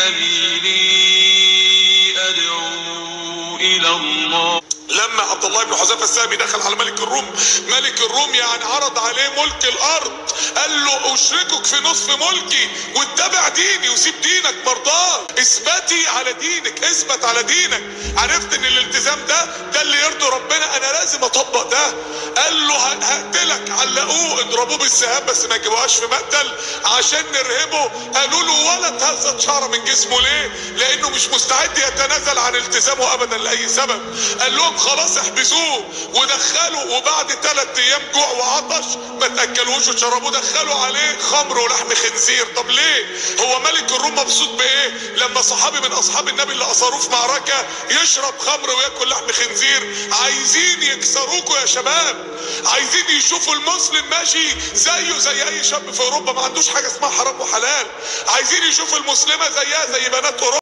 سبيلي أدعو إلى الله لما عبد الله بن حذيفه السامي دخل على ملك الروم ملك الروم يعني عرض عليه ملك الارض قال له اشركك في نصف ملكي واتبع ديني وسيب دينك مرضاه اثبتي على دينك اثبت على دينك عرفت ان الالتزام ده ده اللي يرضي ربنا انا لازم اطبق ده قال له ه- هقتلك علقوه اضربوه بالسهام بس ما يجيبوهاش في مقتل عشان نرهبه قالوا له ولا تهزت شعره من جسمه ليه لانه مش مستعد يتنازل عن التزامه ابدا لاي سبب قال لهم خلاص احبسوه ودخلوا وبعد ثلاث ايام جوع وعطش ما تاكلوش وشربوه دخلوا عليه خمر ولحم خنزير طب ليه هو ملك الروم مبسوط بايه لما صحابي من اصحاب النبي اللي اثروه في معركه يشرب خمر وياكل لحم خنزير عايزين يكسروكوا يا شباب عايزين يشوفوا المسلم ماشي زيه زي اي شاب في اوروبا ما عندوش حاجه اسمها حرام وحلال عايزين يشوفوا المسلمه زيها زي بنات اوروبا